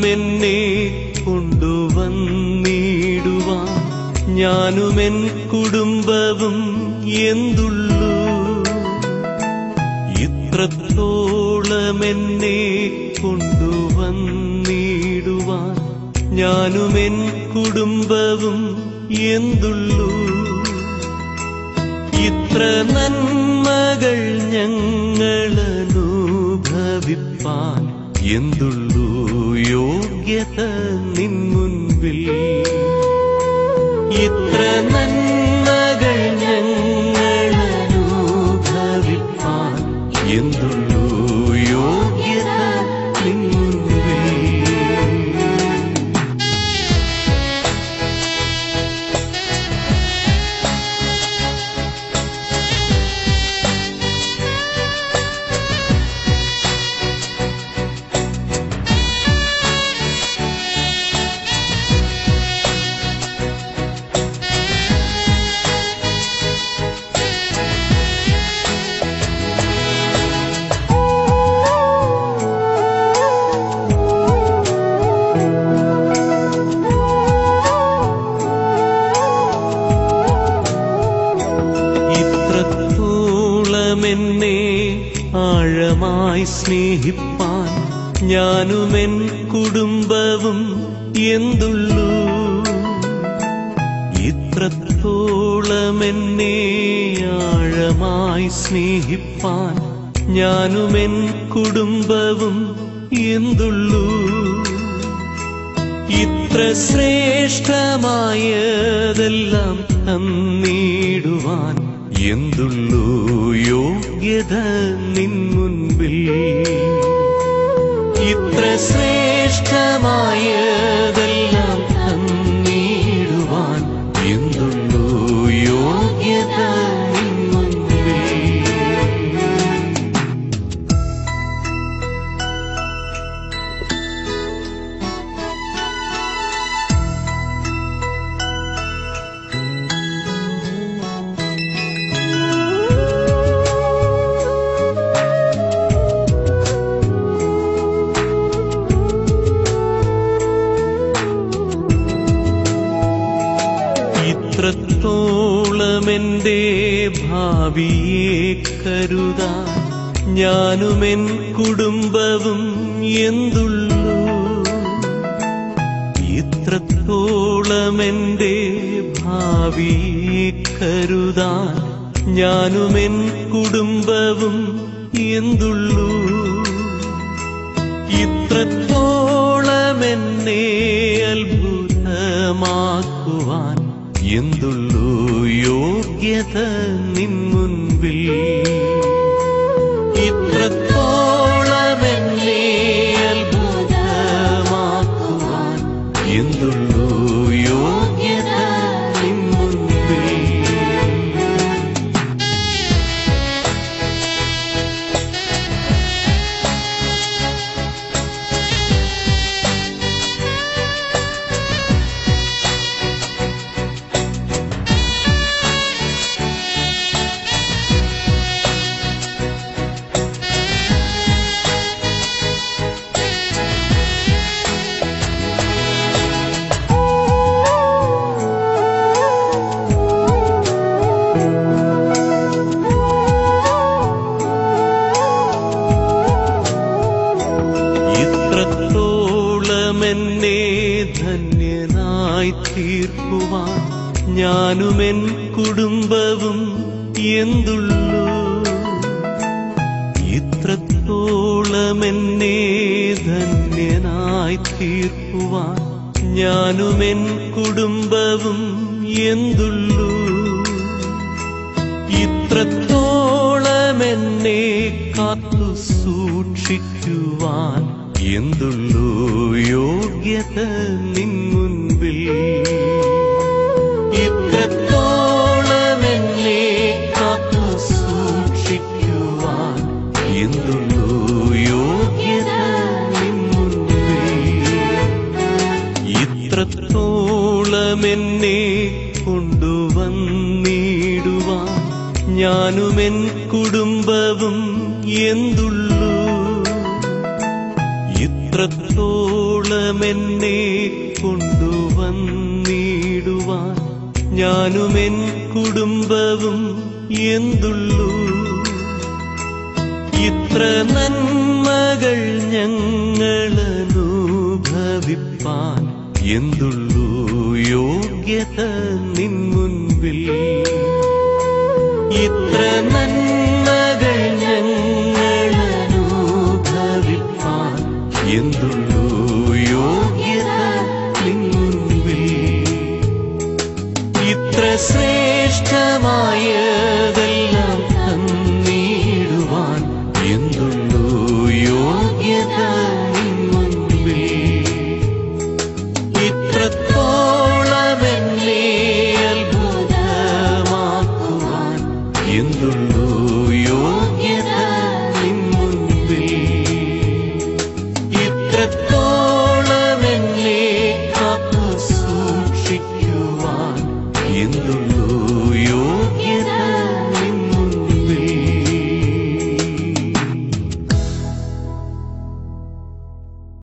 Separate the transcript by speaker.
Speaker 1: ഇത്രത്തോളമെന്നെ കൊണ്ടുവന്നിടുവാൻ ഞാനുമെൻ കുടുംബവും എന്തുള്ളൂ ഇത്രത്തോളമെന്നെ കൊണ്ടുവന്നിടുവാൻ ഞാനുമെൻ കുടുംബവും എന്തുള്ളൂ ഇത്ര നന്മകൾ ഞങ്ങളനുഭവിപ്പാൻ എന്തുള്ളൂ യോഗ്യത നിൻ മുൻപിൽ ഇത്ര നന്മകൾ ഞങ്ങളനുഭവിപ്പാൻ എന്തുള്ളൂ യോഗ്യത നിൻ മുൻപിൽ ഇത്രത്തോളമെന്നെ ആഴമായി സ്നേഹിപ്പാൻ ഞാനുമെൻ കുടുംബവും എന്തുള്ളൂ ഇത്രത്തോളമെന്നെ ആഴമായി സ്നേഹിപ്പാൻ ഞാനുമെൻ കുടുംബവും എന്തുള്ളൂ ഇത്ര ശ്രേഷ്ഠമായതെല്ലാം തന്നിടുവാൻ എന്തുള്ളൂ യോഗ്യത നിൻ മുൻപിൽ ഇത്ര ശ്രേഷ്ഠമായതെല്ലാം തന്നിടുവാൻ എന്തുള്ളൂ യോഗ്യത നിൻ മുൻപിൽ ഇത്രത്തോളമെന്റെ ഭാവിയെ കരുതാൻ ഞാനുമെൻ കുടുംബവും എന്തുള്ളൂ ഇത്രത്തോളമെന്റെ ഭാവിയെ കരുതാൻ ഞാനുമെൻ കുടുംബവും എന്തുള്ളൂ ഇത്രത്തോളമെന്നെ അത്ഭുതമാക്കുവാൻ എന്തുള്ളൂ യോഗ്യത നിൻ മുൻപിൽ ഇത്രത്തോളമെന്നെ അത്ഭുതമാക്കുവാൻ എന്തുള്ളൂ യോഗ്യത നിൻ മുൻപിൽ ഇത്രത്തോളമെന്നെ ധന്യനായി തീർക്കുവാൻ ഞാനുമെൻ കുടുംബവും എന്തുള്ളൂ ഇത്രത്തോളമെന്നെ ധന്യനായി തീർക്കുവാൻ ഞാനുമെൻ കുടുംബവും എന്തുള്ളൂ ഇത്രത്തോളമെന്നെ കാത്തു സൂക്ഷിക്കുവാൻ എന്തുള്ളൂ യോഗ്യത നിൻ മുൻപിൽ ഇത്രത്തോളമെന്നെ കാത്തു സൂക്ഷിക്കുവാൻ എന്തുള്ളൂ യോഗ്യത നിൻ മുൻപിൽ ഇത്രത്തോളമെന്നെ കൊണ്ടുവന്നിടുവാൻ ഞാനുമെൻ കുടുംബവും എന്തുള്ളൂ ഇത്രത്തോളം എന്നെ കൊണ്ടുവന്നിടുവാൻ ഞാനും എൻ കുടുംബവും എന്തുള്ളൂ ഇത്ര നന്മകൾ ഞങ്ങൾ അനുഭവിപ്പാൻ എന്തുള്ളൂ യോഗ്യത നിൻ മുൻപിൽ ഇത്ര നന്മകൾ ഞങ്ങൾ അനുഭവിപ്പാൻ എന്തുള്ളൂ യോഗ്യത നിൻ മുൻപിൽ ഇത്ര ശ്രേഷ്ഠമായതെല്ലാം